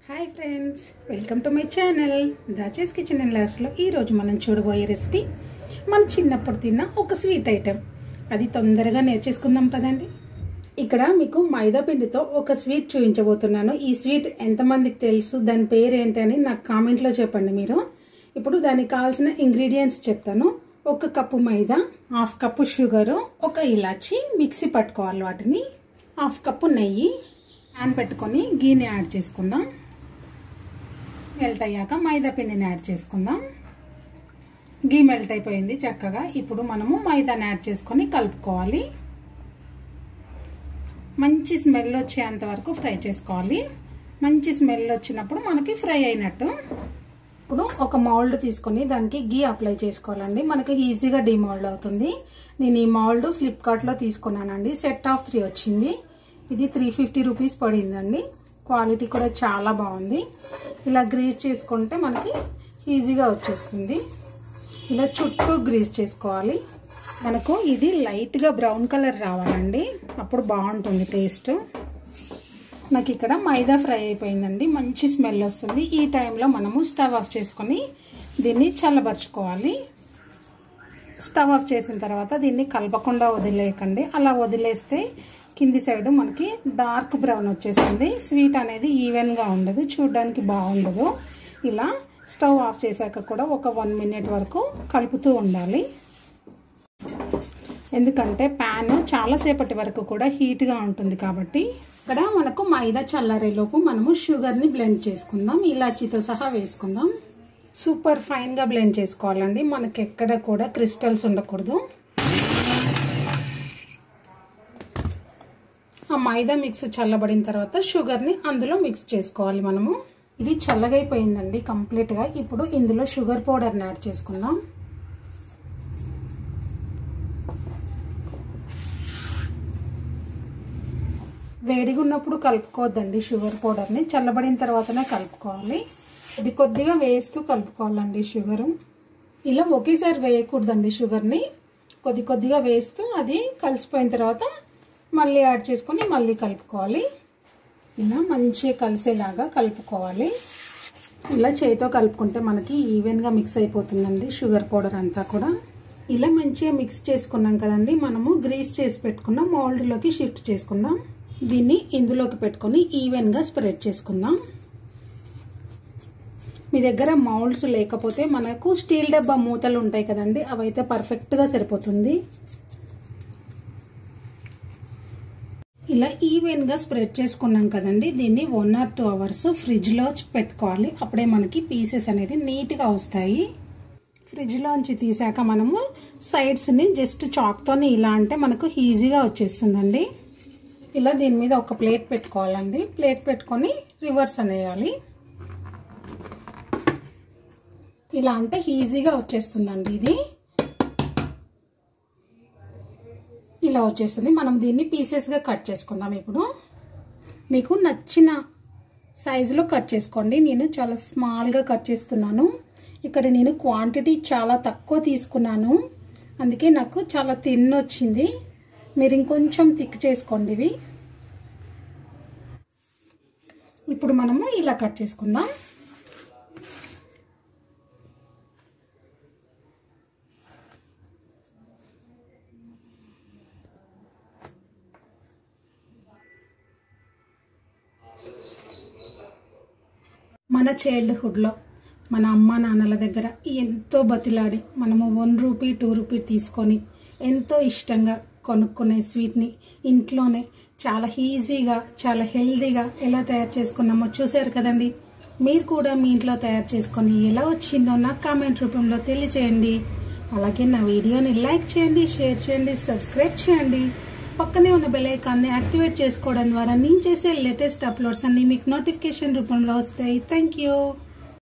hi friends welcome to my channel దాచేస్ kitchen and లాస్ట్లో ఈరోజు మనం చూడబోయే రెసిపీ మన చిన్నప్పుడు తిన్న ఒక స్వీట్ ఐటెం అది తొందరగా నేర్చేసుకుందాం పదండి ఇక్కడ మీకు మైదా పిండితో ఒక స్వీట్ చూపించబోతున్నాను ఈ స్వీట్ ఎంతమందికి తెలుసు దాని పేరు ఏంటని నాకు కామెంట్లో చెప్పండి మీరు ఇప్పుడు దానికి కావాల్సిన ఇంగ్రీడియంట్స్ చెప్తాను ఒక cup maida half cup sugar ఒక ఇలాచి మిక్సీ పట్టుకోవాలి వాటిని హాఫ్ కప్పు నెయ్యి ప్యాన్ పెట్టుకొని గీని యాడ్ చేసుకుందాం మెల్ట్ అయ్యాక మైదా పిండిని యాడ్ చేసుకుందాం గీ మెల్ట్ అయిపోయింది చక్కగా ఇప్పుడు మనము మైదాని యాడ్ చేసుకొని కలుపుకోవాలి మంచి స్మెల్ వచ్చేంత వరకు ఫ్రై చేసుకోవాలి మంచి స్మెల్ వచ్చినప్పుడు మనకి ఫ్రై అయినట్టు ఇప్పుడు ఒక మౌల్డ్ తీసుకొని దానికి గీ అప్లై చేసుకోవాలండి మనకి ఈజీగా డిమౌల్డ్ అవుతుంది నేను ఈ మౌల్డ్ ఫ్లిప్కార్ట్లో తీసుకున్నానండి సెట్ ఆఫ్ త్రీ వచ్చింది ఇది త్రీ ఫిఫ్టీ రూపీస్ పడిందండి క్వాలిటీ కూడా చాలా బాగుంది ఇలా గ్రీస్ చేసుకుంటే మనకి ఈజీగా వచ్చేస్తుంది ఇలా చుట్టూ గ్రీస్ చేసుకోవాలి మనకు ఇది లైట్గా బ్రౌన్ కలర్ రావాలండి అప్పుడు బాగుంటుంది టేస్ట్ నాకు ఇక్కడ మైదా ఫ్రై అయిపోయిందండి మంచి స్మెల్ వస్తుంది ఈ టైంలో మనము స్టవ్ ఆఫ్ చేసుకొని దీన్ని చల్లబరుచుకోవాలి స్టవ్ ఆఫ్ చేసిన తర్వాత దీన్ని కలపకుండా వదిలేయకండి అలా వదిలేస్తే కింది సైడ్ మనకి డార్క్ బ్రౌన్ వచ్చేస్తుంది స్వీట్ అనేది ఈవెన్గా ఉండదు చూడడానికి బాగుండదు ఇలా స్టవ్ ఆఫ్ చేశాక కూడా ఒక వన్ మినిట్ వరకు కలుపుతూ ఉండాలి ఎందుకంటే ప్యాన్ చాలాసేపటి వరకు కూడా హీట్గా ఉంటుంది కాబట్టి ఇక్కడ మనకు మైదా చల్లారేలోపు మనము షుగర్ని బ్లెండ్ చేసుకుందాం ఇలాచీతో సహా వేసుకుందాం సూపర్ ఫైన్గా బ్లెండ్ చేసుకోవాలండి మనకి ఎక్కడ కూడా క్రిస్టల్స్ ఉండకూడదు ఆ మైదా మిక్స్ చల్లబడిన తర్వాత షుగర్ని అందులో మిక్స్ చేసుకోవాలి మనము ఇది చల్లగైపోయిందండి కంప్లీట్గా ఇప్పుడు ఇందులో షుగర్ పౌడర్ని యాడ్ చేసుకుందాం వేడిగా ఉన్నప్పుడు కలుపుకోవద్దండి షుగర్ పౌడర్ని చల్లబడిన తర్వాతనే కలుపుకోవాలి ఇది కొద్దిగా వేస్తూ కలుపుకోవాలండి షుగరు ఇలా ఒకేసారి వేయకూడదండి షుగర్ని కొద్ది కొద్దిగా వేస్తూ అది కలిసిపోయిన తర్వాత మళ్ళీ యాడ్ చేసుకొని మళ్ళీ కలుపుకోవాలి ఇలా మంచిగా కలిసేలాగా కలుపుకోవాలి ఇలా చేతితో కలుపుకుంటే మనకి ఈవెన్గా మిక్స్ అయిపోతుందండి షుగర్ పౌడర్ అంతా కూడా ఇలా మంచిగా మిక్స్ చేసుకున్నాం కదండి మనము గ్రీస్ చేసి పెట్టుకున్న మౌల్డ్లోకి షిఫ్ట్ చేసుకుందాం దీన్ని ఇందులోకి పెట్టుకొని ఈవెన్గా స్ప్రెడ్ చేసుకుందాం మీ దగ్గర మౌల్డ్స్ లేకపోతే మనకు స్టీల్ డబ్బా మూతలు ఉంటాయి కదండి అవైతే పర్ఫెక్ట్గా సరిపోతుంది ఇలా ఈవెన్గా స్ప్రెడ్ చేసుకున్నాం కదండి దీన్ని వన్ ఆర్ టూ అవర్స్ ఫ్రిడ్జ్లో పెట్టుకోవాలి అప్పుడే మనకి పీసెస్ అనేది నీట్గా వస్తాయి ఫ్రిడ్జ్లోంచి తీసాక మనము సైడ్స్ని జస్ట్ చాక్తోని ఇలా అంటే మనకు ఈజీగా వచ్చేస్తుందండి ఇలా దీని మీద ఒక ప్లేట్ పెట్టుకోవాలండి ప్లేట్ పెట్టుకొని రివర్స్ అనేయాలి ఇలా అంటే ఈజీగా వచ్చేస్తుందండి ఇది ఇలా వచ్చేస్తుంది మనం దీన్ని పీసెస్గా కట్ చేసుకుందాం ఇప్పుడు మీకు నచ్చిన సైజులో కట్ చేసుకోండి నేను చాలా స్మాల్గా కట్ చేస్తున్నాను ఇక్కడ నేను క్వాంటిటీ చాలా తక్కువ తీసుకున్నాను అందుకే నాకు చాలా తిన్ వచ్చింది మీరు ఇంకొంచెం థిక్ చేసుకోండి ఇవి ఇప్పుడు మనము ఇలా కట్ చేసుకుందాం మన చైల్డ్హుడ్లో మన అమ్మ నాన్నల దగ్గర ఎంతో బతిలాడి మనము వన్ రూపీ టూ రూపీ తీసుకొని ఎంతో ఇష్టంగా కొనుక్కునే స్వీట్ని ఇంట్లోనే చాలా ఈజీగా చాలా హెల్తీగా ఎలా తయారు చేసుకున్నామో చూసారు కదండి మీరు కూడా మీ ఇంట్లో తయారు చేసుకొని ఎలా వచ్చిందో నాకు కామెంట్ రూపంలో తెలియచేయండి అలాగే నా వీడియోని లైక్ చేయండి షేర్ చేయండి సబ్స్క్రైబ్ చేయండి పక్కనే ఉన్న బెల్ ఐకాన్ని యాక్టివేట్ చేసుకోవడం ద్వారా నేను చేసే లేటెస్ట్ అప్లోడ్స్ అన్ని మీకు నోటిఫికేషన్ రూపంలో వస్తాయి థ్యాంక్ యూ